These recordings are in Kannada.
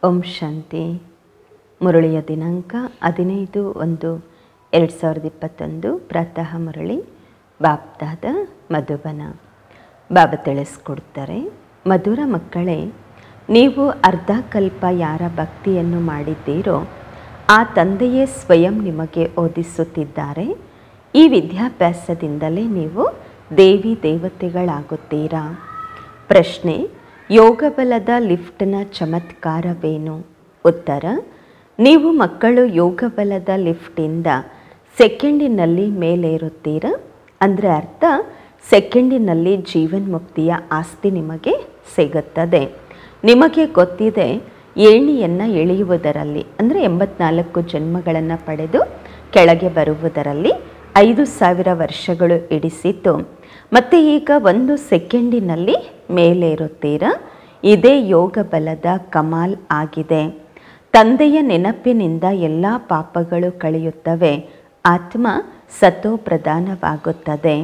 ಓಂ ಶಾಂತಿ ಮುರಳಿಯ ದಿನಾಂಕ ಹದಿನೈದು ಒಂದು ಎರಡು ಸಾವಿರದ ಇಪ್ಪತ್ತೊಂದು ಪ್ರಾತಃ ಮುರಳಿ ಬಾಪ್ದಾದ ಮಧುಬನ ಬಾಬಾ ತಿಳಿಸ್ಕೊಡ್ತಾರೆ ಮಧುರ ಮಕ್ಕಳೇ ನೀವು ಅರ್ಧ ಕಲ್ಪ ಯಾರ ಭಕ್ತಿಯನ್ನು ಮಾಡಿದ್ದೀರೋ ಆ ತಂದೆಯೇ ಸ್ವಯಂ ನಿಮಗೆ ಓದಿಸುತ್ತಿದ್ದಾರೆ ಈ ವಿದ್ಯಾಭ್ಯಾಸದಿಂದಲೇ ನೀವು ದೇವಿ ದೇವತೆಗಳಾಗುತ್ತೀರಾ ಪ್ರಶ್ನೆ ಯೋಗಬಲದ ಲಿಫ್ಟ್ನ ಚಮತ್ಕಾರವೇನು ಉತ್ತರ ನೀವು ಮಕ್ಕಳು ಯೋಗಬಲದ ಲಿಫ್ಟಿಂದ ಸೆಕೆಂಡಿನಲ್ಲಿ ಮೇಲೇರುತ್ತೀರಾ ಅಂದರೆ ಅರ್ಥ ಸೆಕೆಂಡಿನಲ್ಲಿ ಜೀವನ್ಮುಕ್ತಿಯ ಆಸ್ತಿ ನಿಮಗೆ ಸಿಗುತ್ತದೆ ನಿಮಗೆ ಗೊತ್ತಿದೆ ಏಣಿಯನ್ನು ಎಳೆಯುವುದರಲ್ಲಿ ಅಂದರೆ ಎಂಬತ್ನಾಲ್ಕು ಜನ್ಮಗಳನ್ನು ಪಡೆದು ಕೆಳಗೆ ಬರುವುದರಲ್ಲಿ ಐದು ಸಾವಿರ ವರ್ಷಗಳು ಇಡಿಸಿತು ಮತ್ತು ಈಗ ಒಂದು ಸೆಕೆಂಡಿನಲ್ಲಿ ಮೇಲೇರುತ್ತೀರಾ ಇದೇ ಯೋಗ ಬಲದ ಕಮಾಲ್ ಆಗಿದೆ ತಂದೆಯ ನೆನಪಿನಿಂದ ಎಲ್ಲ ಪಾಪಗಳು ಕಳೆಯುತ್ತವೆ ಆತ್ಮ ಸತೋ ಪ್ರಧಾನವಾಗುತ್ತದೆ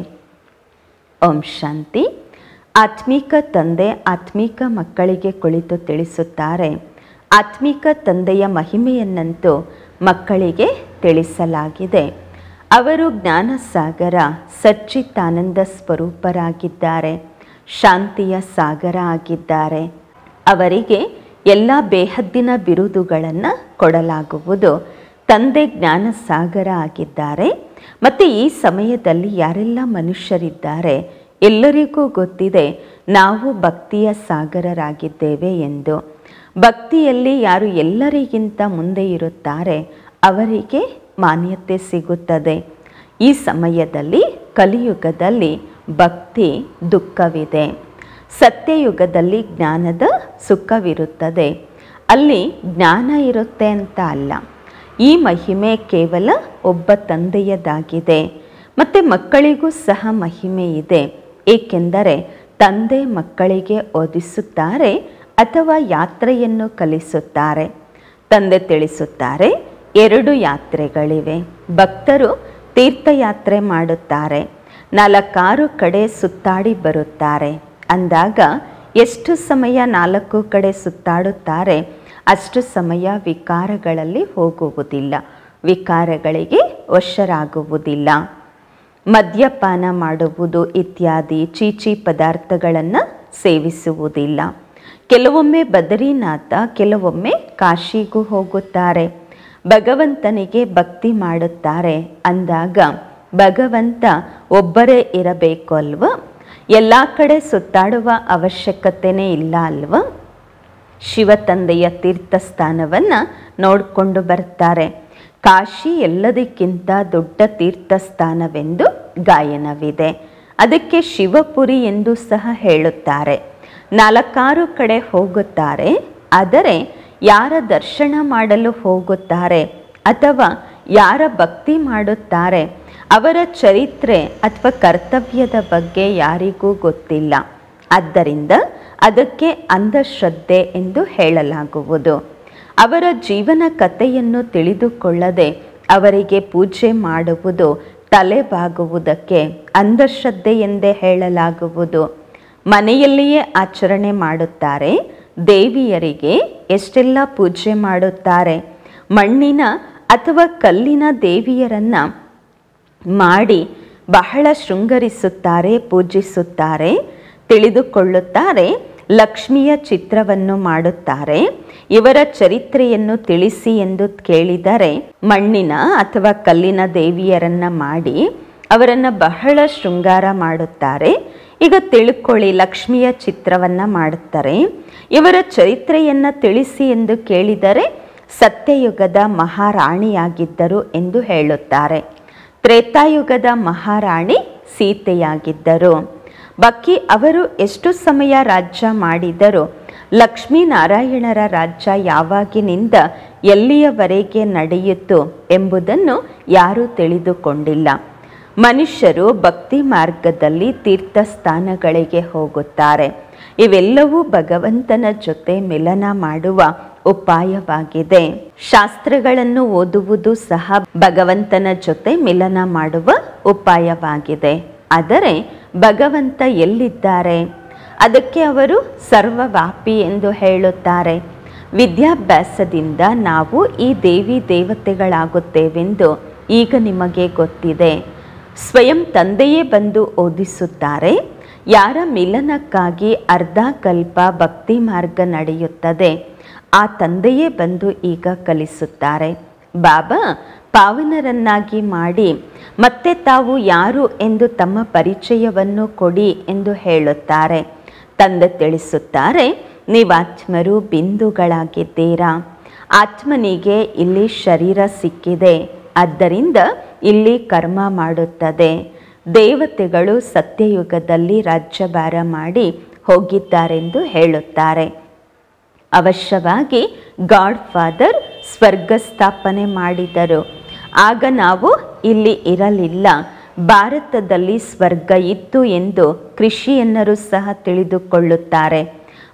ಓಂ ಶಾಂತಿ ಆತ್ಮಿಕ ತಂದೆ ಆತ್ಮಿಕ ಮಕ್ಕಳಿಗೆ ಕುಳಿತು ತಿಳಿಸುತ್ತಾರೆ ಆತ್ಮಿಕ ತಂದೆಯ ಮಹಿಮೆಯನ್ನಂತೂ ಮಕ್ಕಳಿಗೆ ತಿಳಿಸಲಾಗಿದೆ ಅವರು ಜ್ಞಾನಸಾಗರ ಸಚ್ಚಿತ್ತಾನಂದ ಸ್ವರೂಪರಾಗಿದ್ದಾರೆ ಶಾಂತಿಯ ಸಾಗರ ಆಗಿದ್ದಾರೆ ಅವರಿಗೆ ಎಲ್ಲ ಬೇಹದ್ದಿನ ಬಿರುದುಗಳನ್ನು ಕೊಡಲಾಗುವುದು ತಂದೆ ಜ್ಞಾನ ಸಾಗರ ಆಗಿದ್ದಾರೆ ಮತ್ತು ಈ ಸಮಯದಲ್ಲಿ ಯಾರೆಲ್ಲ ಮನುಷ್ಯರಿದ್ದಾರೆ ಎಲ್ಲರಿಗೂ ಗೊತ್ತಿದೆ ನಾವು ಭಕ್ತಿಯ ಸಾಗರರಾಗಿದ್ದೇವೆ ಎಂದು ಭಕ್ತಿಯಲ್ಲಿ ಯಾರು ಎಲ್ಲರಿಗಿಂತ ಮುಂದೆ ಇರುತ್ತಾರೆ ಅವರಿಗೆ ಮಾನ್ಯತೆ ಸಿಗುತ್ತದೆ ಈ ಸಮಯದಲ್ಲಿ ಕಲಿಯುಗದಲ್ಲಿ ಭಕ್ತಿ ದುಃಖವಿದೆ ಸತ್ಯಯುಗದಲ್ಲಿ ಜ್ಞಾನದ ಸುಖವಿರುತ್ತದೆ ಅಲ್ಲಿ ಜ್ಞಾನ ಇರುತ್ತೆ ಅಂತ ಅಲ್ಲ ಈ ಮಹಿಮೆ ಕೇವಲ ಒಬ್ಬ ತಂದೆಯದಾಗಿದೆ ಮತ್ತು ಮಕ್ಕಳಿಗೂ ಸಹ ಮಹಿಮೆ ಇದೆ ಏಕೆಂದರೆ ತಂದೆ ಮಕ್ಕಳಿಗೆ ಓದಿಸುತ್ತಾರೆ ಅಥವಾ ಯಾತ್ರೆಯನ್ನು ಕಲಿಸುತ್ತಾರೆ ತಂದೆ ತಿಳಿಸುತ್ತಾರೆ ಎರಡು ಯಾತ್ರೆಗಳಿವೆ ಭಕ್ತರು ತೀರ್ಥಯಾತ್ರೆ ಮಾಡುತ್ತಾರೆ ನಾಲ್ಕಾರು ಕಡೆ ಸುತ್ತಾಡಿ ಬರುತ್ತಾರೆ ಅಂದಾಗ ಎಷ್ಟು ಸಮಯ ನಾಲ್ಕು ಕಡೆ ಸುತ್ತಾಡುತ್ತಾರೆ ಅಷ್ಟು ಸಮಯ ವಿಕಾರಗಳಲ್ಲಿ ಹೋಗುವುದಿಲ್ಲ ವಿಕಾರಗಳಿಗೆ ವಶರಾಗುವುದಿಲ್ಲ ಮದ್ಯಪಾನ ಮಾಡುವುದು ಇತ್ಯಾದಿ ಚೀಚಿ ಪದಾರ್ಥಗಳನ್ನು ಸೇವಿಸುವುದಿಲ್ಲ ಕೆಲವೊಮ್ಮೆ ಬದರಿನಾಥ ಕೆಲವೊಮ್ಮೆ ಕಾಶಿಗೂ ಹೋಗುತ್ತಾರೆ ಭಗವಂತನಿಗೆ ಭಕ್ತಿ ಮಾಡುತ್ತಾರೆ ಅಂದಾಗ ಭಗವಂತ ಒಬ್ಬರೇ ಇರಬೇಕು ಅಲ್ವ ಎಲ್ಲ ಕಡೆ ಸುತ್ತಾಡುವ ಅವಶ್ಯಕತೆನೇ ಇಲ್ಲ ಅಲ್ವ ಶಿವ ತಂದೆಯ ತೀರ್ಥಸ್ಥಾನವನ್ನು ನೋಡಿಕೊಂಡು ಬರ್ತಾರೆ ಕಾಶಿ ಎಲ್ಲದಕ್ಕಿಂತ ದೊಡ್ಡ ತೀರ್ಥಸ್ಥಾನವೆಂದು ಗಾಯನವಿದೆ ಅದಕ್ಕೆ ಶಿವಪುರಿ ಎಂದು ಸಹ ಹೇಳುತ್ತಾರೆ ನಾಲ್ಕಾರು ಕಡೆ ಹೋಗುತ್ತಾರೆ ಆದರೆ ಯಾರ ದರ್ಶನ ಮಾಡಲು ಹೋಗುತ್ತಾರೆ ಅಥವಾ ಯಾರ ಭಕ್ತಿ ಮಾಡುತ್ತಾರೆ ಅವರ ಚರಿತ್ರೆ ಅಥವಾ ಕರ್ತವ್ಯದ ಬಗ್ಗೆ ಯಾರಿಗೂ ಗೊತ್ತಿಲ್ಲ ಆದ್ದರಿಂದ ಅದಕ್ಕೆ ಅಂಧಶ್ರದ್ಧೆ ಎಂದು ಹೇಳಲಾಗುವುದು ಅವರ ಜೀವನ ಕಥೆಯನ್ನು ತಿಳಿದುಕೊಳ್ಳದೆ ಅವರಿಗೆ ಪೂಜೆ ಮಾಡುವುದು ತಲೆಬಾಗುವುದಕ್ಕೆ ಅಂಧಶ್ರದ್ಧೆ ಎಂದೇ ಹೇಳಲಾಗುವುದು ಮನೆಯಲ್ಲಿಯೇ ಆಚರಣೆ ಮಾಡುತ್ತಾರೆ ದೇವಿಯರಿಗೆ ಎಷ್ಟೆಲ್ಲ ಪೂಜೆ ಮಾಡುತ್ತಾರೆ ಮಣ್ಣಿನ ಅಥವಾ ಕಲ್ಲಿನ ದೇವಿಯರನ್ನ ಮಾಡಿ ಬಹಳ ಶೃಂಗರಿಸುತ್ತಾರೆ ಪೂಜಿಸುತ್ತಾರೆ ತಿಳಿದುಕೊಳ್ಳುತ್ತಾರೆ ಲಕ್ಷ್ಮಿಯ ಚಿತ್ರವನ್ನು ಮಾಡುತ್ತಾರೆ ಇವರ ಚರಿತ್ರೆಯನ್ನು ತಿಳಿಸಿ ಎಂದು ಕೇಳಿದರೆ ಮಣ್ಣಿನ ಅಥವಾ ಕಲ್ಲಿನ ದೇವಿಯರನ್ನ ಮಾಡಿ ಅವರನ್ನು ಬಹಳ ಶೃಂಗಾರ ಮಾಡುತ್ತಾರೆ ಈಗ ತಿಳ್ಕೊಳ್ಳಿ ಲಕ್ಷ್ಮಿಯ ಚಿತ್ರವನ್ನು ಮಾಡುತ್ತಾರೆ ಇವರ ಚರಿತ್ರೆಯನ್ನು ತಿಳಿಸಿ ಎಂದು ಕೇಳಿದರೆ ಸತ್ಯಯುಗದ ಮಹಾರಾಣಿಯಾಗಿದ್ದರು ಎಂದು ಹೇಳುತ್ತಾರೆ ತ್ರೇತಾಯುಗದ ಮಹಾರಾಣಿ ಸೀತೆಯಾಗಿದ್ದರು ಬಾಕಿ ಅವರು ಎಷ್ಟು ಸಮಯ ರಾಜ್ಯ ಮಾಡಿದರು ಲಕ್ಷ್ಮೀನಾರಾಯಣರ ರಾಜ್ಯ ಯಾವಾಗಿನಿಂದ ಎಲ್ಲಿಯವರೆಗೆ ನಡೆಯಿತು ಎಂಬುದನ್ನು ಯಾರೂ ತಿಳಿದುಕೊಂಡಿಲ್ಲ ಮನುಷ್ಯರು ಭಕ್ತಿ ಮಾರ್ಗದಲ್ಲಿ ತೀರ್ಥಸ್ಥಾನಗಳಿಗೆ ಹೋಗುತ್ತಾರೆ ಇವೆಲ್ಲವೂ ಭಗವಂತನ ಜೊತೆ ಮಿಲನ ಮಾಡುವ ಉಪಾಯವಾಗಿದೆ ಶಾಸ್ತ್ರಗಳನ್ನು ಓದುವುದು ಸಹ ಭಗವಂತನ ಜೊತೆ ಮಿಲನ ಮಾಡುವ ಉಪಾಯವಾಗಿದೆ ಆದರೆ ಭಗವಂತ ಎಲ್ಲಿದ್ದಾರೆ ಅದಕ್ಕೆ ಅವರು ಸರ್ವವ್ಯಾಪಿ ಎಂದು ಹೇಳುತ್ತಾರೆ ವಿದ್ಯಾಭ್ಯಾಸದಿಂದ ನಾವು ಈ ದೇವಿ ದೇವತೆಗಳಾಗುತ್ತೇವೆಂದು ಈಗ ನಿಮಗೆ ಗೊತ್ತಿದೆ ಸ್ವಯಂ ತಂದೆಯೇ ಬಂದು ಓದಿಸುತ್ತಾರೆ ಯಾರ ಮಿಲನಕ್ಕಾಗಿ ಅರ್ಧ ಕಲ್ಪ ಭಕ್ತಿ ಮಾರ್ಗ ನಡೆಯುತ್ತದೆ ಆ ತಂದೆಯೇ ಬಂದು ಈಗ ಕಲಿಸುತ್ತಾರೆ ಬಾಬಾ ಪಾವನರನ್ನಾಗಿ ಮಾಡಿ ಮತ್ತೆ ತಾವು ಯಾರು ಎಂದು ತಮ್ಮ ಪರಿಚಯವನ್ನು ಕೊಡಿ ಎಂದು ಹೇಳುತ್ತಾರೆ ತಂದೆ ತಿಳಿಸುತ್ತಾರೆ ನೀವಾತ್ಮರು ಬಿಂದುಗಳಾಗಿದ್ದೀರಾ ಆತ್ಮನಿಗೆ ಇಲ್ಲಿ ಶರೀರ ಸಿಕ್ಕಿದೆ ಆದ್ದರಿಂದ ಇಲ್ಲಿ ಕರ್ಮ ಮಾಡುತ್ತದೆ ದೇವತೆಗಳು ಸತ್ಯಯುಗದಲ್ಲಿ ರಾಜ್ಯಭಾರ ಮಾಡಿ ಹೋಗಿದ್ದಾರೆಂದು ಹೇಳುತ್ತಾರೆ ಅವಶ್ಯವಾಗಿ ಗಾಡ್ ಫಾದರ್ ಸ್ವರ್ಗ ಸ್ಥಾಪನೆ ಮಾಡಿದರು ಆಗ ನಾವು ಇಲ್ಲಿ ಇರಲಿಲ್ಲ ಭಾರತದಲ್ಲಿ ಸ್ವರ್ಗ ಇತ್ತು ಎಂದು ಕೃಷಿಯನ್ನರು ಸಹ ತಿಳಿದುಕೊಳ್ಳುತ್ತಾರೆ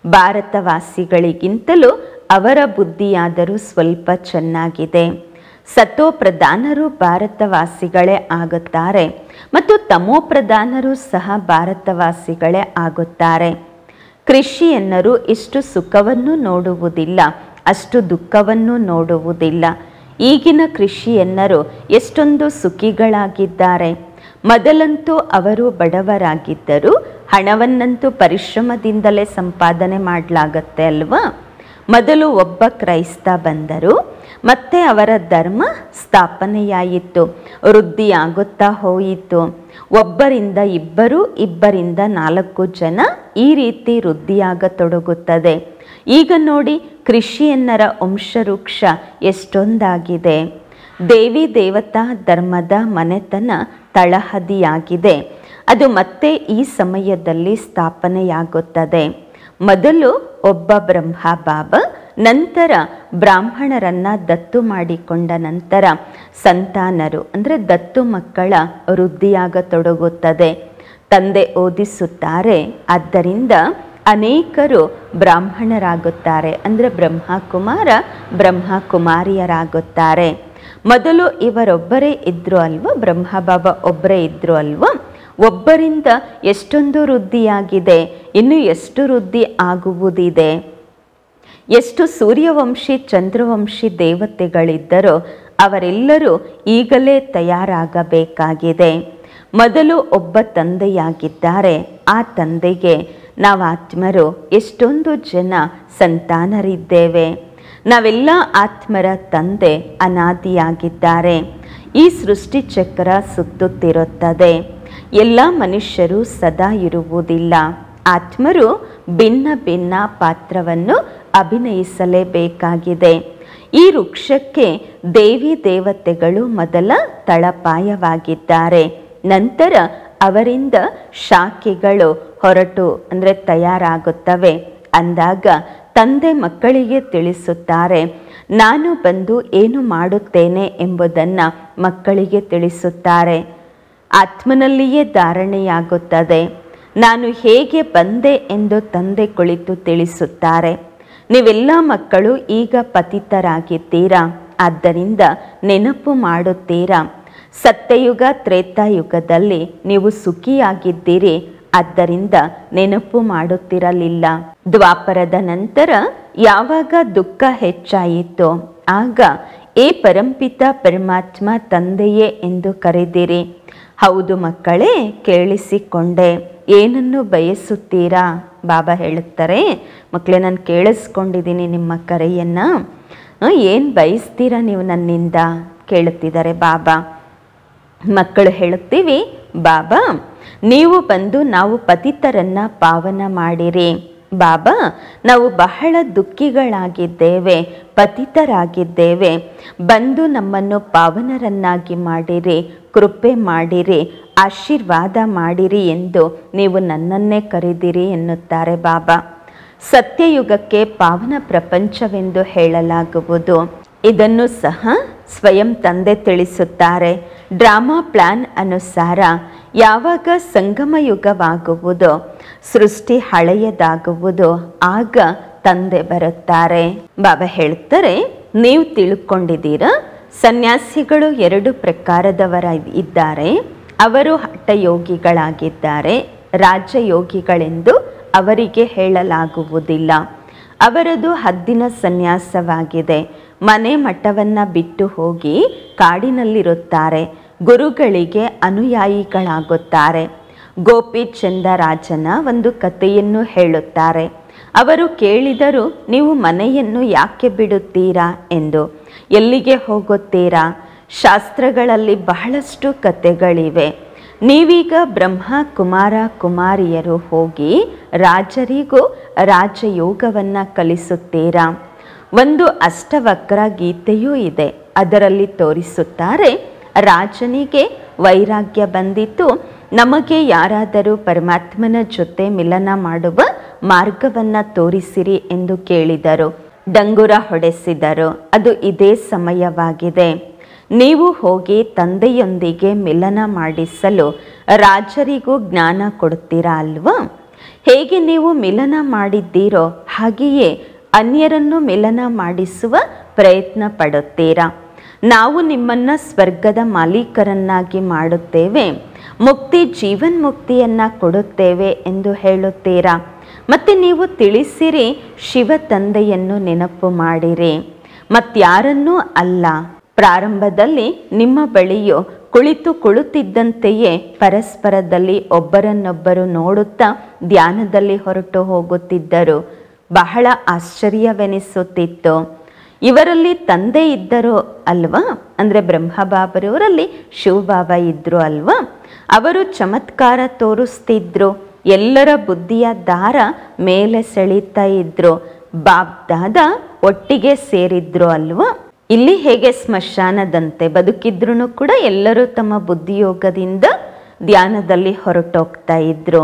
ಭಾರತವಾಸಿಗಳಿಗಿಂತಲೂ ಅವರ ಬುದ್ಧಿಯಾದರೂ ಸ್ವಲ್ಪ ಚೆನ್ನಾಗಿದೆ ಸತೋ ಪ್ರಧಾನರು ಭಾರತವಾಸಿಗಳೇ ಆಗುತ್ತಾರೆ ಮತ್ತು ತಮೋ ಪ್ರಧಾನರು ಸಹ ಭಾರತವಾಸಿಗಳೇ ಆಗುತ್ತಾರೆ ಕೃಷಿಯನ್ನರು ಇಷ್ಟು ಸುಖವನ್ನು ನೋಡುವುದಿಲ್ಲ ಅಷ್ಟು ದುಃಖವನ್ನು ನೋಡುವುದಿಲ್ಲ ಈಗಿನ ಕೃಷಿಯನ್ನರು ಎಷ್ಟೊಂದು ಸುಖಿಗಳಾಗಿದ್ದಾರೆ ಮೊದಲಂತೂ ಅವರು ಬಡವರಾಗಿದ್ದರು ಹಣವನ್ನಂತೂ ಪರಿಶ್ರಮದಿಂದಲೇ ಸಂಪಾದನೆ ಮಾಡಲಾಗತ್ತೆ ಅಲ್ವಾ ಮೊದಲು ಒಬ್ಬ ಕ್ರೈಸ್ತ ಬಂದರು ಮತ್ತೆ ಅವರ ಧರ್ಮ ಸ್ಥಾಪನೆಯಾಯಿತು ವೃದ್ಧಿಯಾಗುತ್ತಾ ಹೋಯಿತು ಒಬ್ಬರಿಂದ ಇಬ್ಬರು ಇಬ್ಬರಿಂದ ನಾಲ್ಕು ಜನ ಈ ರೀತಿ ವೃದ್ಧಿಯಾಗತೊಡಗುತ್ತದೆ ಈಗ ನೋಡಿ ಕೃಷಿಯನ್ನರ ವಂಶವೃಕ್ಷ ಎಷ್ಟೊಂದಾಗಿದೆ ದೇವಿ ದೇವತಾ ಧರ್ಮದ ಮನೆತನ ತಳಹದಿಯಾಗಿದೆ ಅದು ಮತ್ತೆ ಈ ಸಮಯದಲ್ಲಿ ಸ್ಥಾಪನೆಯಾಗುತ್ತದೆ ಮೊದಲು ಒಬ್ಬ ಬ್ರಹ್ಮ ಬಾಬಾ ನಂತರ ಬ್ರಾಹ್ಮಣರನ್ನ ದತ್ತು ಮಾಡಿಕೊಂಡ ನಂತರ ಸಂತಾನರು ಅಂದರೆ ದತ್ತು ಮಕ್ಕಳ ವೃದ್ಧಿಯಾಗತೊಡಗುತ್ತದೆ ತಂದೆ ಓದಿಸುತ್ತಾರೆ ಆದ್ದರಿಂದ ಅನೇಕರು ಬ್ರಾಹ್ಮಣರಾಗುತ್ತಾರೆ ಅಂದರೆ ಬ್ರಹ್ಮಕುಮಾರ ಬ್ರಹ್ಮಕುಮಾರಿಯರಾಗುತ್ತಾರೆ ಮೊದಲು ಇವರೊಬ್ಬರೇ ಇದ್ರು ಅಲ್ವಾ ಬ್ರಹ್ಮಬಾಬಾ ಒಬ್ಬರೇ ಇದ್ರು ಅಲ್ವಾ ಒಬ್ಬರಿಂದ ಎಷ್ಟೊಂದು ವೃದ್ಧಿಯಾಗಿದೆ ಇನ್ನು ಎಷ್ಟು ವೃದ್ಧಿ ಆಗುವುದಿದೆ ಎಷ್ಟು ಸೂರ್ಯವಂಶಿ ಚಂದ್ರವಂಶಿ ದೇವತೆಗಳಿದ್ದರೋ ಅವರೆಲ್ಲರೂ ಈಗಲೇ ತಯಾರಾಗಬೇಕಾಗಿದೆ ಮೊದಲು ಒಬ್ಬ ತಂದೆಯಾಗಿದ್ದಾರೆ ಆ ತಂದೆಗೆ ನಾವು ಆತ್ಮರು ಎಷ್ಟೊಂದು ಜನ ಸಂತಾನರಿದ್ದೇವೆ ನಾವೆಲ್ಲ ಆತ್ಮರ ತಂದೆ ಅನಾದಿಯಾಗಿದ್ದಾರೆ ಈ ಸೃಷ್ಟಿ ಚಕ್ರ ಸುತ್ತುತ್ತಿರುತ್ತದೆ ಎಲ್ಲ ಮನುಷ್ಯರು ಸದಾ ಇರುವುದಿಲ್ಲ ಆತ್ಮರು ಭಿನ್ನ ಭಿನ್ನ ಪಾತ್ರವನ್ನು ಅಭಿನಯಿಸಲೇಬೇಕಾಗಿದೆ ಈ ವೃಕ್ಷಕ್ಕೆ ದೇವಿ ದೇವತೆಗಳು ಮೊದಲ ತಳಪಾಯವಾಗಿದ್ದಾರೆ ನಂತರ ಅವರಿಂದ ಶಾಖೆಗಳು ಹೊರಟು ಅಂದರೆ ತಯಾರಾಗುತ್ತವೆ ಅಂದಾಗ ತಂದೆ ಮಕ್ಕಳಿಗೆ ತಿಳಿಸುತ್ತಾರೆ ನಾನು ಬಂದು ಏನು ಮಾಡುತ್ತೇನೆ ಎಂಬುದನ್ನು ಮಕ್ಕಳಿಗೆ ತಿಳಿಸುತ್ತಾರೆ ಆತ್ಮನಲ್ಲಿಯೇ ಧಾರಣೆಯಾಗುತ್ತದೆ ನಾನು ಹೇಗೆ ಬಂದೆ ಎಂದು ತಂದೆ ಕುಳಿತು ತಿಳಿಸುತ್ತಾರೆ ನೀವೆಲ್ಲ ಮಕ್ಕಳು ಈಗ ಪತಿತರಾಗಿದ್ದೀರಾ ಆದ್ದರಿಂದ ನೆನಪು ಮಾಡುತ್ತೀರಾ ಸತ್ಯಯುಗ ತ್ರೇತಾಯುಗದಲ್ಲಿ ನೀವು ಸುಖಿಯಾಗಿದ್ದೀರಿ ಆದ್ದರಿಂದ ನೆನಪು ಮಾಡುತ್ತಿರಲಿಲ್ಲ ದ್ವಾಪರದ ನಂತರ ಯಾವಾಗ ದುಃಖ ಹೆಚ್ಚಾಯಿತು ಆಗ ಏ ಪರಂಪಿತ ಪರಮಾತ್ಮ ತಂದೆಯೇ ಎಂದು ಕರೆದಿರಿ ಹೌದು ಮಕ್ಕಳೇ ಕೇಳಿಸಿಕೊಂಡೆ ಏನನ್ನು ಬಯಸುತ್ತೀರಾ ಬಾಬಾ ಹೇಳುತ್ತಾರೆ ಮಕ್ಕಳೇ ನಾನು ಕೇಳಿಸ್ಕೊಂಡಿದ್ದೀನಿ ನಿಮ್ಮ ಕರೆಯನ್ನು ಏನು ಬಯಸ್ತೀರಾ ನೀವು ನನ್ನಿಂದ ಕೇಳುತ್ತಿದ್ದಾರೆ ಬಾಬಾ ಮಕ್ಕಳು ಹೇಳುತ್ತೀವಿ ಬಾಬಾ ನೀವು ಬಂದು ನಾವು ಪತಿತರನ್ನ ಪಾವನ ಮಾಡಿರಿ ಬಾಬಾ ನಾವು ಬಹಳ ದುಃಖಿಗಳಾಗಿದ್ದೇವೆ ಪತಿತರಾಗಿದ್ದೇವೆ ಬಂದು ನಮ್ಮನ್ನು ಪಾವನರನ್ನಾಗಿ ಮಾಡಿರಿ ಕೃಪೆ ಮಾಡಿರಿ ಆಶೀರ್ವಾದ ಮಾಡಿರಿ ಎಂದು ನೀವು ನನ್ನನ್ನೇ ಕರೆದಿರಿ ಎನ್ನುತ್ತಾರೆ ಬಾಬಾ ಸತ್ಯಯುಗಕ್ಕೆ ಪಾವನ ಪ್ರಪಂಚವೆಂದು ಹೇಳಲಾಗುವುದು ಇದನ್ನು ಸಹ ಸ್ವಯಂ ತಂದೆ ತಿಳಿಸುತ್ತಾರೆ ಡ್ರಾಮಾ ಪ್ಲಾನ್ ಅನುಸಾರ ಯಾವಾಗ ಸಂಗಮ ಯುಗವಾಗುವುದೋ ಸೃಷ್ಟಿ ಹಳೆಯದಾಗುವುದು ಆಗ ತಂದೆ ಬರುತ್ತಾರೆ ಬಾಬಾ ಹೇಳ್ತಾರೆ ನೀವು ತಿಳ್ಕೊಂಡಿದ್ದೀರಾ ಸನ್ಯಾಸಿಗಳು ಎರಡು ಪ್ರಕಾರದವರ ಇದ್ದಾರೆ ಅವರು ಹಠಯೋಗಿಗಳಾಗಿದ್ದಾರೆ ರಾಜಯೋಗಿಗಳೆಂದು ಅವರಿಗೆ ಹೇಳಲಾಗುವುದಿಲ್ಲ ಅವರದು ಹದ್ದಿನ ಸನ್ಯಾಸವಾಗಿದೆ ಮನೆ ಮಠವನ್ನು ಬಿಟ್ಟು ಹೋಗಿ ಕಾಡಿನಲ್ಲಿರುತ್ತಾರೆ ಗುರುಗಳಿಗೆ ಅನುಯಾಯಿಗಳಾಗುತ್ತಾರೆ ಗೋಪಿಚಂದರಾಜನ ಒಂದು ಕಥೆಯನ್ನು ಹೇಳುತ್ತಾರೆ ಅವರು ಕೇಳಿದರು ನೀವು ಮನೆಯನ್ನು ಯಾಕೆ ಬಿಡುತ್ತೀರಾ ಎಂದು ಎಲ್ಲಿಗೆ ಹೋಗುತ್ತೀರಾ ಶಾಸ್ತ್ರಗಳಲ್ಲಿ ಬಹಳಷ್ಟು ಕಥೆಗಳಿವೆ ನೀವೀಗ ಬ್ರಹ್ಮ ಕುಮಾರ ಕುಮಾರಿಯರು ಹೋಗಿ ರಾಜರಿಗೂ ರಾಜಯೋಗವನ್ನು ಕಲಿಸುತ್ತೀರಾ ಒಂದು ಅಷ್ಟವಕ್ರ ಗೀತೆಯೂ ಇದೆ ಅದರಲ್ಲಿ ತೋರಿಸುತ್ತಾರೆ ರಾಜನಿಗೆ ವೈರಾಗ್ಯ ಬಂದಿತ್ತು ನಮಗೆ ಯಾರಾದರೂ ಪರಮಾತ್ಮನ ಜೊತೆ ಮಿಲನ ಮಾಡುವ ಮಾರ್ಗವನ್ನು ತೋರಿಸಿರಿ ಎಂದು ಕೇಳಿದರು ಡಂಗುರ ಹೊಡೆಸಿದರು ಅದು ಇದೇ ಸಮಯವಾಗಿದೆ ನೀವು ಹೋಗಿ ತಂದೆಯೊಂದಿಗೆ ಮಿಲನ ಮಾಡಿಸಲು ರಾಜರಿಗೂ ಜ್ಞಾನ ಕೊಡುತ್ತೀರಾ ಅಲ್ವಾ ಹೇಗೆ ನೀವು ಮಿಲನ ಮಾಡಿದ್ದೀರೋ ಹಾಗೆಯೇ ಅನ್ಯರನ್ನು ಮಿಲನ ಮಾಡಿಸುವ ಪ್ರಯತ್ನ ಪಡುತ್ತೀರಾ ನಾವು ನಿಮ್ಮನ್ನು ಸ್ವರ್ಗದ ಮಾಲೀಕರನ್ನಾಗಿ ಮಾಡುತ್ತೇವೆ ಮುಕ್ತಿ ಜೀವನ್ಮುಕ್ತಿಯನ್ನು ಕೊಡುತ್ತೇವೆ ಎಂದು ಹೇಳುತ್ತೀರಾ ಮತ್ತು ನೀವು ತಿಳಿಸಿರಿ ಶಿವ ತಂದೆಯನ್ನು ನೆನಪು ಮಾಡಿರಿ ಮತ್ಯಾರನ್ನೂ ಅಲ್ಲ ಪ್ರಾರಂಭದಲ್ಲಿ ನಿಮ್ಮ ಬಳಿಯು ಕುಳಿತು ಕುಳಿತಿದ್ದಂತೆಯೇ ಪರಸ್ಪರದಲ್ಲಿ ಒಬ್ಬರನ್ನೊಬ್ಬರು ನೋಡುತ್ತಾ ಧ್ಯಾನದಲ್ಲಿ ಹೊರಟು ಹೋಗುತ್ತಿದ್ದರು ಬಹಳ ಆಶ್ಚರ್ಯವೆನಿಸುತ್ತಿತ್ತು ಇವರಲ್ಲಿ ತಂದೆ ಇದ್ದರು ಅಲ್ವಾ ಅಂದರೆ ಬ್ರಹ್ಮಬಾಬರವರಲ್ಲಿ ಶಿವಬಾಬಾ ಇದ್ರು ಅಲ್ವಾ ಅವರು ಚಮತ್ಕಾರ ತೋರಿಸ್ತಿದ್ರು ಎಲ್ಲರ ಬುದ್ಧಿಯ ದಾರ ಮೇಲೆ ಸೆಳೀತಾ ಇದ್ರು ಬಾಬ್ದಾದ ಒಟ್ಟಿಗೆ ಸೇರಿದ್ರು ಅಲ್ವಾ ಇಲ್ಲಿ ಹೇಗೆ ಸ್ಮಶಾನದಂತೆ ಬದುಕಿದ್ರು ಕೂಡ ಎಲ್ಲರೂ ತಮ್ಮ ಬುದ್ಧಿಯೋಗದಿಂದ ಧ್ಯಾನದಲ್ಲಿ ಹೊರಟೋಗ್ತಾ ಇದ್ರು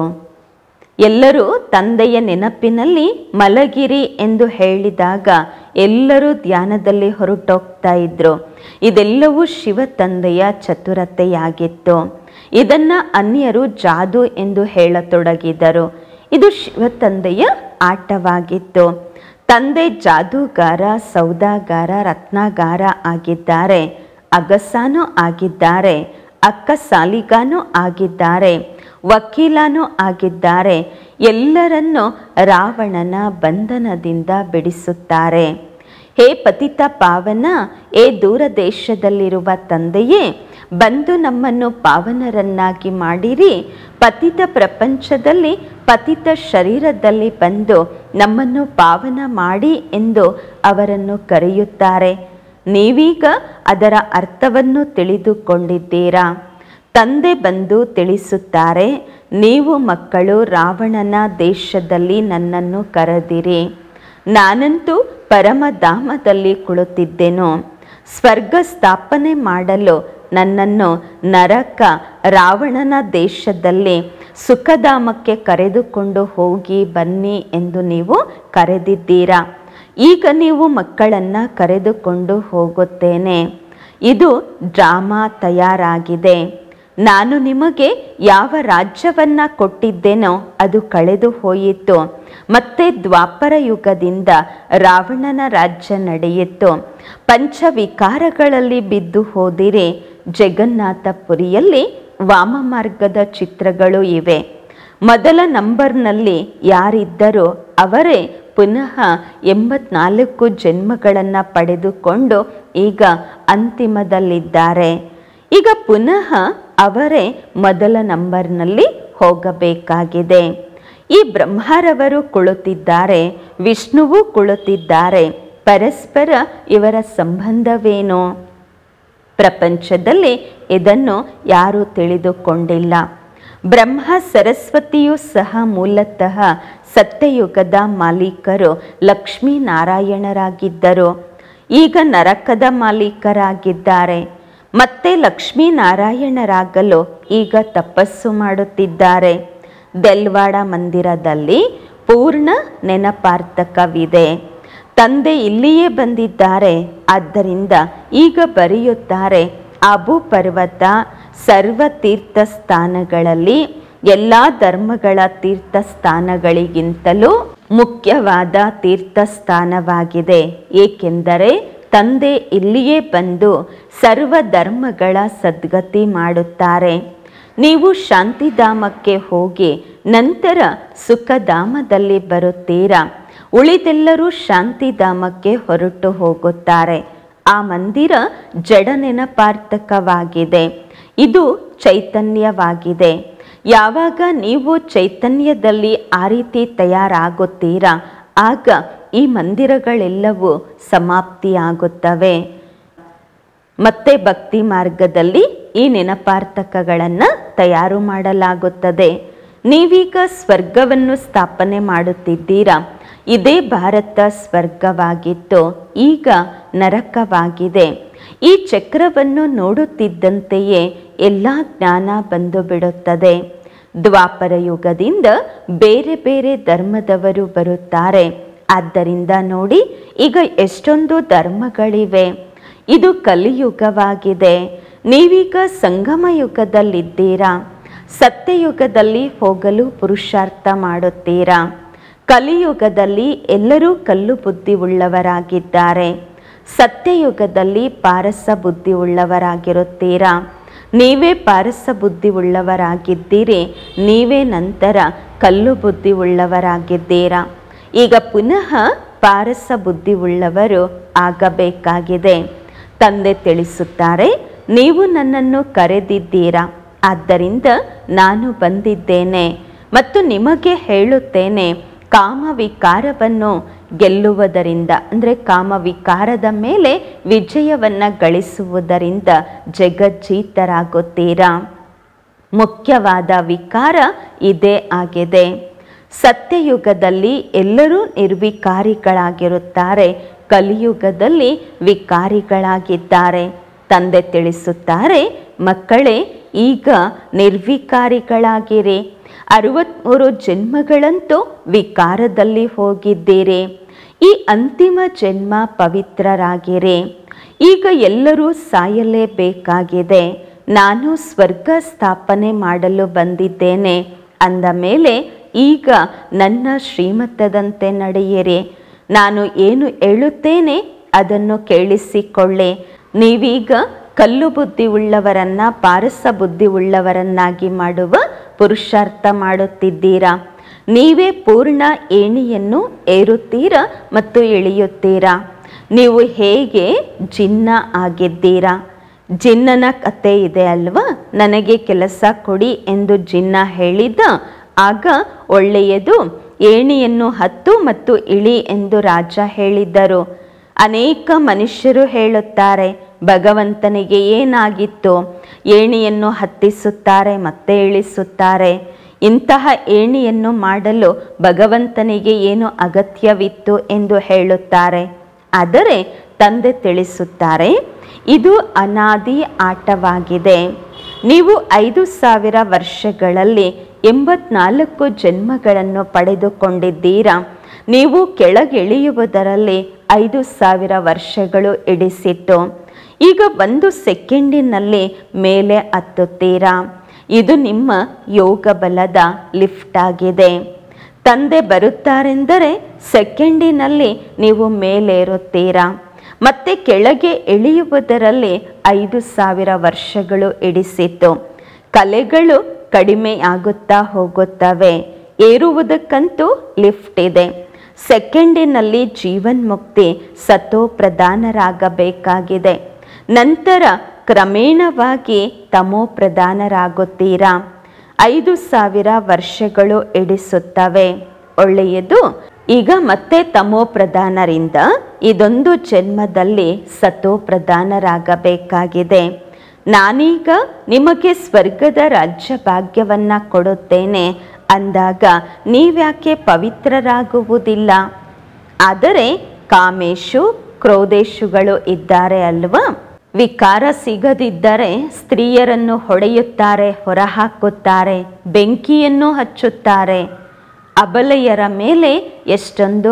ಎಲ್ಲರೂ ತಂದೆಯ ನೆನಪಿನಲ್ಲಿ ಮಲಗಿರಿ ಎಂದು ಹೇಳಿದಾಗ ಎಲ್ಲರೂ ಧ್ಯಾನದಲ್ಲಿ ಹೊರಟೋಗ್ತಾ ಇದ್ರು ಇದೆಲ್ಲವೂ ಶಿವ ತಂದೆಯ ಚತುರತೆಯಾಗಿತ್ತು ಇದನ್ನ ಅನ್ಯರು ಜಾದು ಎಂದು ಹೇಳತೊಡಗಿದರು ಇದು ಶಿವ ತಂದೆಯ ಆಟವಾಗಿತ್ತು ತಂದೆ ಜಾದೂಗಾರ ಸೌದಾಗಾರ ರತ್ನಾಗಾರ ಆಗಿದ್ದಾರೆ ಅಗಸಾನೂ ಆಗಿದ್ದಾರೆ ಅಕ್ಕ ಸಾಲಿಗಾನೂ ಆಗಿದ್ದಾರೆ ವಕೀಲನೂ ಆಗಿದ್ದಾರೆ ಎಲ್ಲರನ್ನು ರಾವಣನ ಬಂಧನದಿಂದ ಬಿಡಿಸುತ್ತಾರೆ ಹೇ ಪತಿತ ಪಾವನ ಏ ದೂರ ದೇಶದಲ್ಲಿರುವ ತಂದೆಯೇ ಬಂದು ನಮ್ಮನ್ನು ಪಾವನರನ್ನಾಗಿ ಮಾಡಿರಿ ಪತಿತ ಪ್ರಪಂಚದಲ್ಲಿ ಪತಿತ ಶರೀರದಲ್ಲಿ ಬಂದು ನಮ್ಮನ್ನು ಪಾವನ ಮಾಡಿ ಎಂದು ಅವರನ್ನು ಕರೆಯುತ್ತಾರೆ ನೀವೀಗ ಅದರ ಅರ್ಥವನ್ನು ತಿಳಿದುಕೊಂಡಿದ್ದೀರಾ ತಂದೆ ಬಂದು ತಿಳಿಸುತ್ತಾರೆ ನೀವು ಮಕ್ಕಳು ರಾವಣನ ದೇಶದಲ್ಲಿ ನನ್ನನ್ನು ಕರೆದಿರಿ ನಾನಂತೂ ಪರಮಧಾಮದಲ್ಲಿ ಕುಳಿತಿದ್ದೆನು ಸ್ವರ್ಗ ಸ್ಥಾಪನೆ ಮಾಡಲು ನನ್ನನ್ನು ನರಕ ರಾವಣನ ದೇಶದಲ್ಲಿ ಸುಖಧಾಮಕ್ಕೆ ಕರೆದುಕೊಂಡು ಹೋಗಿ ಬನ್ನಿ ಎಂದು ನೀವು ಕರೆದಿದ್ದೀರಾ ಈಗ ನೀವು ಮಕ್ಕಳನ್ನು ಕರೆದುಕೊಂಡು ಹೋಗುತ್ತೇನೆ ಇದು ಡ್ರಾಮಾ ತಯಾರಾಗಿದೆ ನಾನು ನಿಮಗೆ ಯಾವ ರಾಜ್ಯವನ್ನ ಕೊಟ್ಟಿದ್ದೇನೋ ಅದು ಕಳೆದು ಹೋಯಿತು ಮತ್ತೆ ದ್ವಾಪರ ಯುಗದಿಂದ ರಾವಣನ ರಾಜ್ಯ ನಡೆಯಿತು ಪಂಚವಿಕಾರಗಳಲ್ಲಿ ಬಿದ್ದು ಹೋದಿರಿ ಜಗನ್ನಾಥಪುರಿಯಲ್ಲಿ ವಾಮ ಮಾರ್ಗದ ಚಿತ್ರಗಳು ಇವೆ ಮೊದಲ ನಂಬರ್ನಲ್ಲಿ ಯಾರಿದ್ದರೋ ಅವರೇ ಪುನಃ ಎಂಬತ್ನಾಲ್ಕು ಜನ್ಮಗಳನ್ನು ಪಡೆದುಕೊಂಡು ಈಗ ಅಂತಿಮದಲ್ಲಿದ್ದಾರೆ ಈಗ ಪುನಃ ಅವರೇ ಮೊದಲ ನಂಬರ್ನಲ್ಲಿ ಹೋಗಬೇಕಾಗಿದೆ ಈ ಬ್ರಹ್ಮರವರು ಕುಳಿತಿದ್ದಾರೆ ವಿಷ್ಣುವು ಕುಳಿತಿದ್ದಾರೆ ಪರಸ್ಪರ ಇವರ ಸಂಬಂಧವೇನು ಪ್ರಪಂಚದಲ್ಲಿ ಇದನ್ನು ಯಾರೂ ತಿಳಿದುಕೊಂಡಿಲ್ಲ ಬ್ರಹ್ಮ ಸರಸ್ವತಿಯೂ ಸಹ ಮೂಲತಃ ಸತ್ಯಯುಗದ ಮಾಲೀಕರು ಲಕ್ಷ್ಮೀನಾರಾಯಣರಾಗಿದ್ದರು ಈಗ ನರಕದ ಮಾಲೀಕರಾಗಿದ್ದಾರೆ ಮತ್ತೆ ಲಕ್ಷ್ಮೀನಾರಾಯಣರಾಗಲು ಈಗ ತಪಸ್ಸು ಮಾಡುತ್ತಿದ್ದಾರೆ ದೆಲ್ವಾಡ ಮಂದಿರದಲ್ಲಿ ಪೂರ್ಣ ನೆನಪಾರ್ಥಕವಿದೆ ತಂದೆ ಇಲ್ಲಿಯೇ ಬಂದಿದ್ದಾರೆ ಆದ್ದರಿಂದ ಈಗ ಬರೆಯುತ್ತಾರೆ ಅಬು ಪರ್ವತ ಸರ್ವ ತೀರ್ಥ ಸ್ಥಾನಗಳಲ್ಲಿ ಎಲ್ಲ ಧರ್ಮಗಳ ತೀರ್ಥ ಸ್ಥಾನಗಳಿಗಿಂತಲೂ ಮುಖ್ಯವಾದ ತೀರ್ಥ ಸ್ಥಾನವಾಗಿದೆ ಏಕೆಂದರೆ ತಂದೆ ಇಲ್ಲಿಯೇ ಬಂದು ಸರ್ವ ಧರ್ಮಗಳ ಸದ್ಗತಿ ಮಾಡುತ್ತಾರೆ ನೀವು ಶಾಂತಿಧಾಮಕ್ಕೆ ಹೋಗಿ ನಂತರ ಸುಖಧಾಮದಲ್ಲಿ ಬರುತ್ತೀರಾ ಉಳಿದೆಲ್ಲರೂ ಶಾಂತಿಧಾಮಕ್ಕೆ ಹೊರಟು ಹೋಗುತ್ತಾರೆ ಆ ಮಂದಿರ ಜಡ ನೆನಪಾರ್ಥಕವಾಗಿದೆ ಇದು ಚೈತನ್ಯವಾಗಿದೆ ಯಾವಾಗ ನೀವು ಚೈತನ್ಯದಲ್ಲಿ ಆ ರೀತಿ ತಯಾರಾಗುತ್ತೀರಾ ಆಗ ಈ ಮಂದಿರಗಳೆಲ್ಲವೂ ಸಮಾಪ್ತಿಯಾಗುತ್ತವೆ ಮತ್ತೆ ಭಕ್ತಿ ಮಾರ್ಗದಲ್ಲಿ ಈ ನೆನಪಾರ್ಥಕಗಳನ್ನು ತಯಾರು ಮಾಡಲಾಗುತ್ತದೆ ನೀವೀಗ ಸ್ವರ್ಗವನ್ನು ಸ್ಥಾಪನೆ ಮಾಡುತ್ತಿದ್ದೀರಾ ಇದೇ ಭಾರತ ಸ್ವರ್ಗವಾಗಿತ್ತು ಈಗ ನರಕವಾಗಿದೆ ಈ ಚಕ್ರವನ್ನು ನೋಡುತ್ತಿದ್ದಂತೆಯೇ ಎಲ್ಲ ಜ್ಞಾನ ಬಂದು ಬಿಡುತ್ತದೆ ದ್ವಾಪರ ಯುಗದಿಂದ ಬೇರೆ ಬೇರೆ ಧರ್ಮದವರು ಬರುತ್ತಾರೆ ಆದ್ದರಿಂದ ನೋಡಿ ಈಗ ಎಷ್ಟೊಂದು ಧರ್ಮಗಳಿವೆ ಇದು ಕಲಿಯುಗವಾಗಿದೆ ನೀವೀಗ ಸಂಗಮ ಯುಗದಲ್ಲಿದ್ದೀರಾ ಸತ್ಯಯುಗದಲ್ಲಿ ಹೋಗಲು ಪುರುಷಾರ್ಥ ಮಾಡುತ್ತೀರಾ ಕಲಿಯುಗದಲ್ಲಿ ಎಲ್ಲರೂ ಕಲ್ಲು ಬುದ್ಧಿ ಉಳ್ಳವರಾಗಿದ್ದಾರೆ ಸತ್ಯಯುಗದಲ್ಲಿ ಪಾರಸ ಬುದ್ಧಿ ಉಳ್ಳವರಾಗಿರುತ್ತೀರಾ ನೀವೇ ಪಾರಸ ಬುದ್ಧಿ ಉಳ್ಳವರಾಗಿದ್ದೀರಿ ನೀವೇ ನಂತರ ಕಲ್ಲು ಬುದ್ಧಿ ಉಳ್ಳವರಾಗಿದ್ದೀರಾ ಈಗ ಪುನಃ ಪಾರಸ ಬುದ್ಧಿ ಉಳ್ಳವರು ಆಗಬೇಕಾಗಿದೆ ತಂದೆ ತಿಳಿಸುತ್ತಾರೆ ನೀವು ನನ್ನನ್ನು ಕರೆದಿದ್ದೀರಾ ಆದ್ದರಿಂದ ನಾನು ಬಂದಿದ್ದೇನೆ ಮತ್ತು ನಿಮಗೆ ಹೇಳುತ್ತೇನೆ ಕಾಮವಿಕಾರವನ್ನು ಗೆಲ್ಲುವುದರಿಂದ ಅಂದರೆ ಕಾಮವಿಕಾರದ ಮೇಲೆ ವಿಜಯವನ್ನು ಗಳಿಸುವುದರಿಂದ ಜಗಜ್ಜೀತರಾಗುತ್ತೀರಾ ಮುಖ್ಯವಾದ ವಿಕಾರ ಇದೇ ಆಗಿದೆ ಸತ್ಯಯುಗದಲ್ಲಿ ಎಲ್ಲರೂ ನಿರ್ವಿಕಾರಿಗಳಾಗಿರುತ್ತಾರೆ ಕಲಿಯುಗದಲ್ಲಿ ವಿಕಾರಿಗಳಾಗಿದ್ದಾರೆ ತಂದೆ ತಿಳಿಸುತ್ತಾರೆ ಮಕ್ಕಳೇ ಈಗ ನಿರ್ವಿಕಾರಿಗಳಾಗಿರಿ ಅರವತ್ತ್ಮೂರು ಜನ್ಮಗಳಂತೂ ವಿಕಾರದಲ್ಲಿ ಹೋಗಿದ್ದೀರಿ ಈ ಅಂತಿಮ ಜನ್ಮ ಪವಿತ್ರರಾಗಿರಿ ಈಗ ಎಲ್ಲರೂ ಸಾಯಲೇಬೇಕಾಗಿದೆ ನಾನು ಸ್ವರ್ಗ ಸ್ಥಾಪನೆ ಮಾಡಲು ಬಂದಿದ್ದೇನೆ ಅಂದ ಮೇಲೆ ಈಗ ನನ್ನ ಶ್ರೀಮತದಂತೆ ನಡೆಯಿರಿ ನಾನು ಏನು ಹೇಳುತ್ತೇನೆ ಅದನ್ನು ಕೇಳಿಸಿಕೊಳ್ಳಿ ನೀವೀಗ ಕಲ್ಲು ಬುದ್ಧಿ ಉಳ್ಳವರನ್ನ ಪಾರಸ ಬುದ್ಧಿ ಉಳ್ಳವರನ್ನಾಗಿ ಮಾಡುವ ಪುರುಷಾರ್ಥ ಮಾಡುತ್ತಿದ್ದೀರಾ ನೀವೇ ಪೂರ್ಣ ಏಣಿಯನ್ನು ಏರುತ್ತೀರಾ ಮತ್ತು ಇಳಿಯುತ್ತೀರಾ ನೀವು ಹೇಗೆ ಜಿನ್ನ ಆಗಿದ್ದೀರಾ ಜಿನ್ನನ ಕತೆ ಇದೆ ಅಲ್ವಾ ನನಗೆ ಕೆಲಸ ಕೊಡಿ ಎಂದು ಜಿನ್ನ ಹೇಳಿದ್ದ ಆಗ ಒಳ್ಳೆಯದು ಏಣಿಯನ್ನು ಹತ್ತು ಮತ್ತು ಇಳಿ ಎಂದು ರಾಜ ಹೇಳಿದ್ದರು ಅನೇಕ ಮನುಷ್ಯರು ಹೇಳುತ್ತಾರೆ ಭಗವಂತನಿಗೆ ಏನಾಗಿತ್ತು ಏಣಿಯನ್ನು ಹತ್ತಿಸುತ್ತಾರೆ ಮತ್ತೆ ಇಳಿಸುತ್ತಾರೆ ಇಂತಹ ಏಣಿಯನ್ನು ಮಾಡಲು ಭಗವಂತನಿಗೆ ಏನು ಅಗತ್ಯವಿತ್ತು ಎಂದು ಹೇಳುತ್ತಾರೆ ಆದರೆ ತಂದೆ ತಿಳಿಸುತ್ತಾರೆ ಇದು ಅನಾದಿ ಆಟವಾಗಿದೆ ನೀವು ಐದು ಸಾವಿರ ವರ್ಷಗಳಲ್ಲಿ ಎಂಬತ್ನಾಲ್ಕು ಜನ್ಮಗಳನ್ನು ಪಡೆದುಕೊಂಡಿದ್ದೀರಾ ನೀವು ಕೆಳಗಿಳಿಯುವುದರಲ್ಲಿ ಐದು ಸಾವಿರ ವರ್ಷಗಳು ಇಡಿಸಿತ್ತು ಈಗ ಒಂದು ಸೆಕೆಂಡಿನಲ್ಲಿ ಮೇಲೆ ಹತ್ತುತ್ತೀರಾ ಇದು ನಿಮ್ಮ ಯೋಗ ಬಲದ ಲಿಫ್ಟ್ ಆಗಿದೆ ತಂದೆ ಬರುತ್ತಾರೆಂದರೆ ಸೆಕೆಂಡಿನಲ್ಲಿ ನೀವು ಮೇಲೇರುತ್ತೀರಾ ಮತ್ತೆ ಕೆಳಗೆ ಇಳಿಯುವುದರಲ್ಲಿ ಐದು ಸಾವಿರ ವರ್ಷಗಳು ಇಡಿಸಿತ್ತು ಕಲೆಗಳು ಕಡಿಮೆಯಾಗುತ್ತಾ ಹೋಗುತ್ತವೆ ಏರುವುದಕ್ಕಂತೂ ಲಿಫ್ಟ್ ಇದೆ ಸೆಕೆಂಡಿನಲ್ಲಿ ಜೀವನ್ಮುಕ್ತಿ ಸತೋ ಪ್ರಧಾನರಾಗಬೇಕಾಗಿದೆ ನಂತರ ಕ್ರಮೇಣವಾಗಿ ತಮೋ ಪ್ರಧಾನರಾಗುತ್ತೀರಾ ಐದು ಸಾವಿರ ವರ್ಷಗಳು ಇಡಿಸುತ್ತವೆ ಒಳ್ಳೆಯದು ಈಗ ಮತ್ತೆ ತಮೋ ಪ್ರಧಾನರಿಂದ ಇದೊಂದು ಜನ್ಮದಲ್ಲಿ ಸತೋ ಪ್ರಧಾನರಾಗಬೇಕಾಗಿದೆ ನಾನೀಗ ನಿಮಗೆ ಸ್ವರ್ಗದ ರಾಜ್ಯ ಭಾಗ್ಯವನ್ನ ಕೊಡುತ್ತೇನೆ ಅಂದಾಗ ನೀವ್ಯಾಕೆ ಪವಿತ್ರರಾಗುವುದಿಲ್ಲ ಆದರೆ ಕಾಮೇಶು ಕ್ರೋಧೇಶುಗಳು ಇದ್ದಾರೆ ಅಲ್ವಾ ವಿಕಾರ ಸಿಗದಿದ್ದರೆ ಸ್ತ್ರೀಯರನ್ನು ಹೊಡೆಯುತ್ತಾರೆ ಹೊರಹಾಕುತ್ತಾರೆ ಬೆಂಕಿಯನ್ನು ಹಚ್ಚುತ್ತಾರೆ ಅಬಲೆಯರ ಮೇಲೆ ಎಷ್ಟೊಂದು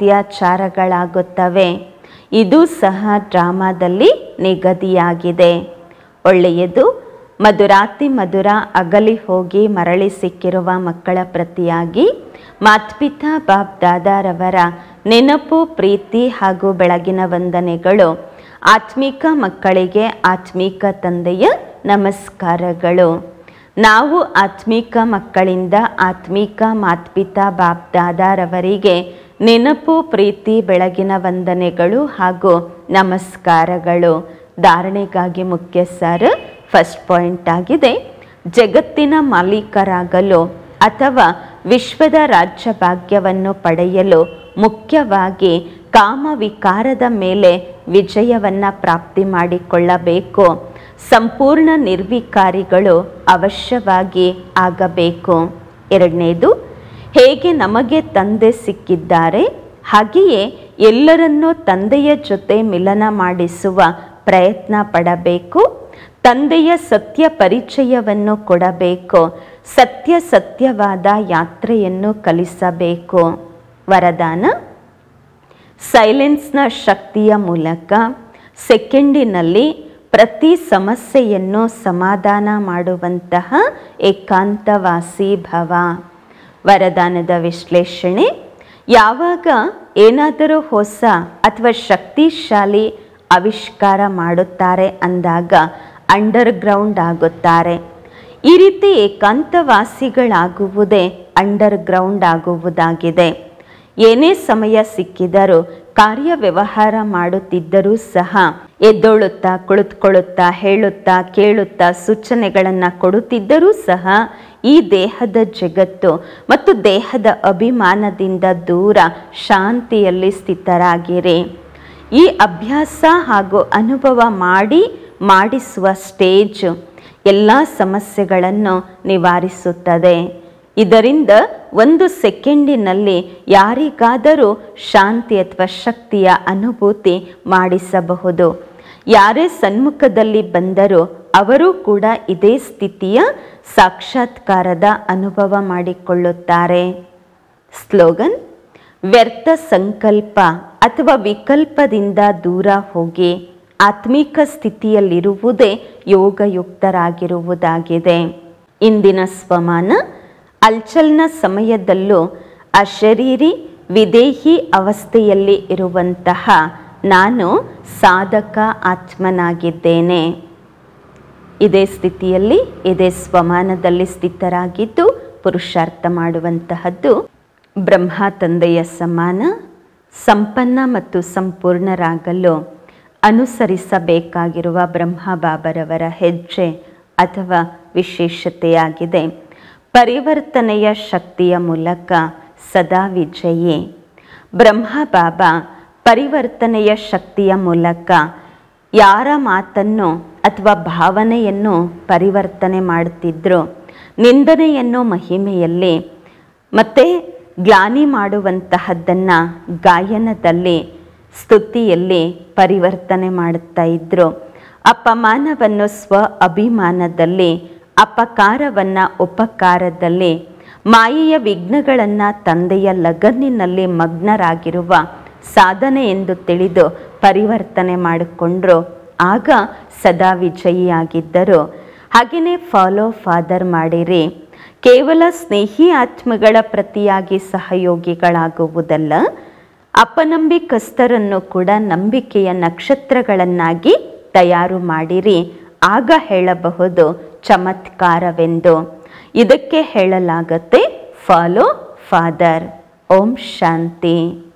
ಅತ್ಯಾಚಾರಗಳಾಗುತ್ತವೆ ಇದು ಸಹ ಡ್ರಾಮಾದಲ್ಲಿ ನಿಗದಿಯಾಗಿದೆ ಒಳ್ಳೆಯದು ಮಧುರಾತಿ ಮಧುರ ಅಗಲಿ ಹೋಗಿ ಮರಳಿ ಸಿಕ್ಕಿರುವ ಮಕ್ಕಳ ಪ್ರತಿಯಾಗಿ ಮಾತ್ಪಿತಾ ಬಾಬ್ ದಾದಾರವರ ನೆನಪು ಪ್ರೀತಿ ಹಾಗೂ ಬೆಳಗಿನ ವಂದನೆಗಳು ಆತ್ಮಿಕ ಮಕ್ಕಳಿಗೆ ಆತ್ಮಿಕ ತಂದೆಯ ನಮಸ್ಕಾರಗಳು ನಾವು ಆತ್ಮಿಕ ಮಕ್ಕಳಿಂದ ಆತ್ಮಿಕ ಮಾತ್ಪಿತಾ ಬಾಪ್ ದಾದಾರವರಿಗೆ ನೆನಪು ಪ್ರೀತಿ ಬೆಳಗಿನ ವಂದನೆಗಳು ಹಾಗೂ ನಮಸ್ಕಾರಗಳು ಧಾರಣೆಗಾಗಿ ಮುಖ್ಯ ಸರ್ ಫಸ್ಟ್ ಪಾಯಿಂಟ್ ಆಗಿದೆ ಜಗತ್ತಿನ ಮಾಲೀಕರಾಗಲು ಅಥವಾ ವಿಶ್ವದ ರಾಜ್ಯ ಭಾಗ್ಯವನ್ನು ಪಡೆಯಲು ಮುಖ್ಯವಾಗಿ ಕಾಮ ವಿಕಾರದ ಮೇಲೆ ವಿಜಯವನ್ನು ಪ್ರಾಪ್ತಿ ಮಾಡಿಕೊಳ್ಳಬೇಕು ಸಂಪೂರ್ಣ ನಿರ್ವಿಕಾರಿಗಳು ಅವಶ್ಯವಾಗಿ ಆಗಬೇಕು ಎರಡನೇದು ಹೇಗೆ ನಮಗೆ ತಂದೆ ಸಿಕ್ಕಿದ್ದಾರೆ ಹಾಗೆಯೇ ಎಲ್ಲರನ್ನೂ ತಂದೆಯ ಜೊತೆ ಮಿಲನ ಮಾಡಿಸುವ ಪ್ರಯತ್ನ ಪಡಬೇಕು ತಂದೆಯ ಸತ್ಯ ಪರಿಚಯವನ್ನು ಕೊಡಬೇಕು ಸತ್ಯ ಸತ್ಯವಾದ ಯಾತ್ರೆಯನ್ನು ಕಲಿಸಬೇಕು ವರದಾನ ಸೈಲೆನ್ಸ್ನ ಶಕ್ತಿಯ ಮೂಲಕ ಸೆಕೆಂಡಿನಲ್ಲಿ ಪ್ರತಿ ಸಮಸ್ಯೆಯನ್ನು ಸಮಾಧಾನ ಮಾಡುವಂತಹ ಏಕಾಂತವಾಸಿ ಭವ ವರದಾನದ ವಿಶ್ಲೇಷಣೆ ಯಾವಾಗ ಏನಾದರೂ ಹೊಸ ಅಥವಾ ಶಕ್ತಿಶಾಲಿ ಆವಿಷ್ಕಾರ ಮಾಡುತ್ತಾರೆ ಅಂದಾಗ ಅಂಡರ್ಗ್ರೌಂಡ್ ಆಗುತ್ತಾರೆ ಈ ರೀತಿ ಏಕಾಂತವಾಸಿಗಳಾಗುವುದೇ ಅಂಡರ್ಗ್ರೌಂಡ್ ಆಗುವುದಾಗಿದೆ ಏನೇ ಸಮಯ ಸಿಕ್ಕಿದರೂ ಕಾರ್ಯ ವ್ಯವಹಾರ ಮಾಡುತ್ತಿದ್ದರೂ ಸಹ ಎದ್ದೊಳುತ್ತಾ ಕುಳಿತುಕೊಳ್ಳುತ್ತಾ ಹೇಳುತ್ತಾ ಕೇಳುತ್ತಾ ಸೂಚನೆಗಳನ್ನು ಕೊಡುತ್ತಿದ್ದರೂ ಸಹ ಈ ದೇಹದ ಜಗತ್ತು ಮತ್ತು ದೇಹದ ಅಭಿಮಾನದಿಂದ ದೂರ ಶಾಂತಿಯಲ್ಲಿ ಸ್ಥಿತರಾಗಿರಿ ಈ ಅಭ್ಯಾಸ ಹಾಗೂ ಅನುಭವ ಮಾಡಿ ಮಾಡಿಸುವ ಸ್ಟೇಜ್ ಎಲ್ಲ ಸಮಸ್ಯೆಗಳನ್ನು ನಿವಾರಿಸುತ್ತದೆ ಇದರಿಂದ ಒಂದು ಸೆಕೆಂಡಿನಲ್ಲಿ ಯಾರಿಗಾದರೂ ಶಾಂತಿ ಅಥವಾ ಶಕ್ತಿಯ ಅನುಭೂತಿ ಮಾಡಿಸಬಹುದು ಯಾರೇ ಸನ್ಮುಖದಲ್ಲಿ ಬಂದರೂ ಅವರು ಕೂಡ ಇದೇ ಸ್ಥಿತಿಯ ಸಾಕ್ಷಾತ್ಕಾರದ ಅನುಭವ ಮಾಡಿಕೊಳ್ಳುತ್ತಾರೆ ಸ್ಲೋಗನ್ ವ್ಯರ್ಥ ಸಂಕಲ್ಪ ಅಥವಾ ವಿಕಲ್ಪದಿಂದ ದೂರ ಹೋಗಿ ಆತ್ಮಿಕ ಸ್ಥಿತಿಯಲ್ಲಿರುವುದೇ ಯೋಗಯುಕ್ತರಾಗಿರುವುದಾಗಿದೆ ಇಂದಿನ ಸ್ವಮಾನ ಅಲ್ಚಲ್ನ ಸಮಯದಲ್ಲೂ ಅಶರೀರಿ ವಿದೇಹಿ ಅವಸ್ಥೆಯಲ್ಲಿ ಇರುವಂತಹ ನಾನು ಸಾಧಕ ಆತ್ಮನಾಗಿದ್ದೇನೆ ಇದೇ ಸ್ಥಿತಿಯಲ್ಲಿ ಇದೇ ಸ್ವಮಾನದಲ್ಲಿ ಸ್ಥಿತರಾಗಿದ್ದು ಪುರುಷಾರ್ಥ ಮಾಡುವಂತಹದ್ದು ಬ್ರಹ್ಮ ತಂದೆಯ ಸಮಾನ ಸಂಪನ್ನ ಮತ್ತು ಸಂಪೂರ್ಣರಾಗಲು ಅನುಸರಿಸಬೇಕಾಗಿರುವ ಬ್ರಹ್ಮ ಬಾಬರವರ ಹೆಜ್ಜೆ ಅಥವಾ ವಿಶೇಷತೆಯಾಗಿದೆ ಪರಿವರ್ತನೆಯ ಶಕ್ತಿಯ ಮೂಲಕ ಸದಾ ವಿಜಯಿ ಬ್ರಹ್ಮ ಬಾಬಾ ಪರಿವರ್ತನೆಯ ಶಕ್ತಿಯ ಮೂಲಕ ಯಾರ ಮಾತನ್ನು ಅಥವಾ ಭಾವನೆಯನ್ನು ಪರಿವರ್ತನೆ ಮಾಡುತ್ತಿದ್ರು ನಿಂದನೆಯನ್ನು ಮಹಿಮೆಯಲ್ಲಿ ಮತ್ತೆ ಗ್ಲಾನಿ ಮಾಡುವಂತಹದ್ದನ್ನು ಗಾಯನದಲ್ಲಿ ಸ್ತುತಿಯಲ್ಲಿ ಪರಿವರ್ತನೆ ಮಾಡುತ್ತಾ ಇದ್ರು ಅಪಮಾನವನ್ನು ಸ್ವ ಅಭಿಮಾನದಲ್ಲಿ ಅಪಕಾರವನ್ನು ಉಪಕಾರದಲ್ಲಿ ಮಾಯೆಯ ವಿಘ್ನಗಳನ್ನು ತಂದೆಯ ಲಗನ್ನಿನಲ್ಲಿ ಮಗ್ನರಾಗಿರುವ ಸಾಧನೆ ಎಂದು ತಿಳಿದು ಪರಿವರ್ತನೆ ಮಾಡಿಕೊಂಡ್ರು ಆಗ ಸದಾ ವಿಜಯಿಯಾಗಿದ್ದರು ಹಾಗೆಯೇ ಫಾಲೋ ಫಾದರ್ ಮಾಡಿರಿ ಕೇವಲ ಸ್ನೇಹಿ ಆತ್ಮಗಳ ಪ್ರತಿಯಾಗಿ ಸಹಯೋಗಿಗಳಾಗುವುದಲ್ಲ ಅಪನಂಬಿಕಸ್ಥರನ್ನು ಕೂಡ ನಂಬಿಕೆಯ ನಕ್ಷತ್ರಗಳನ್ನಾಗಿ ತಯಾರು ಮಾಡಿರಿ ಆಗ ಹೇಳಬಹುದು ಚಮತ್ಕಾರವೆಂದು ಇದಕ್ಕೆ ಹೇಳಲಾಗತ್ತೆ ಫಾಲೋ ಫಾದರ್ ಓಂ ಶಾಂತಿ